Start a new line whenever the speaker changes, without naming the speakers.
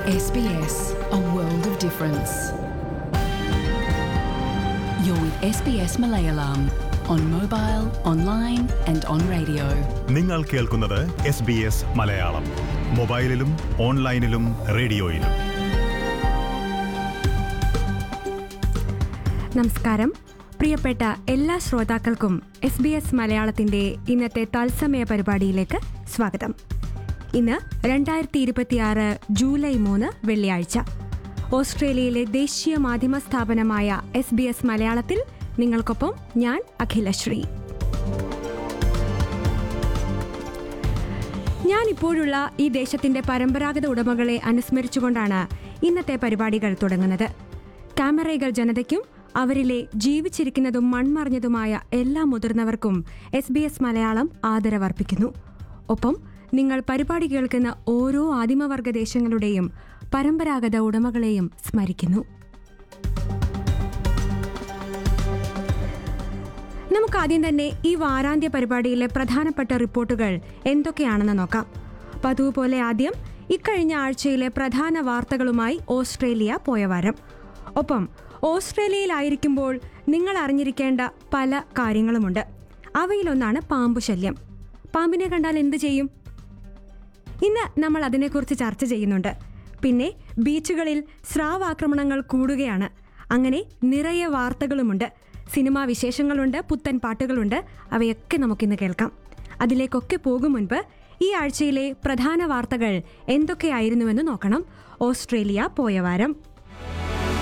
SBS, a world of difference. You're with SBS Malayalam on mobile, online, and on radio.
നിങ്ങൾ കേൾക്കുന്നത് S B S Malayalam മൊബൈലിലും ഓൺലൈനിലും റേഡിയോയിലും
നമസ്കാരം പ്രിയപ്പെട്ട എല്ലാ ശ്രോതാക്കൾക്കും എസ് ബി എസ് മലയാളത്തിന്റെ ഇന്നത്തെ തത്സമയ പരിപാടിയിലേക്ക് സ്വാഗതം ഇന്ന് രണ്ടായിരത്തി ഇരുപത്തിയാറ് ജൂലൈ മൂന്ന് വെള്ളിയാഴ്ച ഓസ്ട്രേലിയയിലെ ദേശീയ മാധ്യമ സ്ഥാപനമായ എസ് ബി എസ് മലയാളത്തിൽ നിങ്ങൾക്കൊപ്പം ഞാൻ അഖിലശ്രീ ഞാൻ ഇപ്പോഴുള്ള ഈ ദേശത്തിന്റെ പരമ്പരാഗത ഉടമകളെ അനുസ്മരിച്ചുകൊണ്ടാണ് ഇന്നത്തെ പരിപാടികൾ തുടങ്ങുന്നത് ക്യാമറകൾ ജനതയ്ക്കും അവരിലെ ജീവിച്ചിരിക്കുന്നതും മൺമറിഞ്ഞതുമായ എല്ലാ മുതിർന്നവർക്കും എസ് ബി എസ് മലയാളം ആദരവർപ്പിക്കുന്നു ഒപ്പം നിങ്ങൾ പരിപാടി കേൾക്കുന്ന ഓരോ ആദിമവർഗ ദേശങ്ങളുടെയും പരമ്പരാഗത ഉടമകളെയും സ്മരിക്കുന്നു നമുക്ക് ആദ്യം തന്നെ ഈ വാരാന്ത്യ പരിപാടിയിലെ പ്രധാനപ്പെട്ട റിപ്പോർട്ടുകൾ എന്തൊക്കെയാണെന്ന് നോക്കാം പതിവ് പോലെ ആദ്യം ഇക്കഴിഞ്ഞ ആഴ്ചയിലെ പ്രധാന വാർത്തകളുമായി ഓസ്ട്രേലിയ പോയ വാരം ഒപ്പം ഓസ്ട്രേലിയയിലായിരിക്കുമ്പോൾ നിങ്ങൾ അറിഞ്ഞിരിക്കേണ്ട പല കാര്യങ്ങളുമുണ്ട് അവയിലൊന്നാണ് പാമ്പു ശല്യം പാമ്പിനെ കണ്ടാൽ എന്ത് ചെയ്യും ഇന്ന് നമ്മൾ അതിനെക്കുറിച്ച് ചർച്ച ചെയ്യുന്നുണ്ട് പിന്നെ ബീച്ചുകളിൽ സ്രാവാക്രമണങ്ങൾ കൂടുകയാണ് അങ്ങനെ നിറയെ വാർത്തകളുമുണ്ട് സിനിമാ വിശേഷങ്ങളുണ്ട് പുത്തൻ പാട്ടുകളുണ്ട് അവയൊക്കെ നമുക്കിന്ന് കേൾക്കാം അതിലേക്കൊക്കെ പോകും മുൻപ് ഈ ആഴ്ചയിലെ പ്രധാന വാർത്തകൾ എന്തൊക്കെയായിരുന്നുവെന്ന് നോക്കണം ഓസ്ട്രേലിയ പോയ വാരം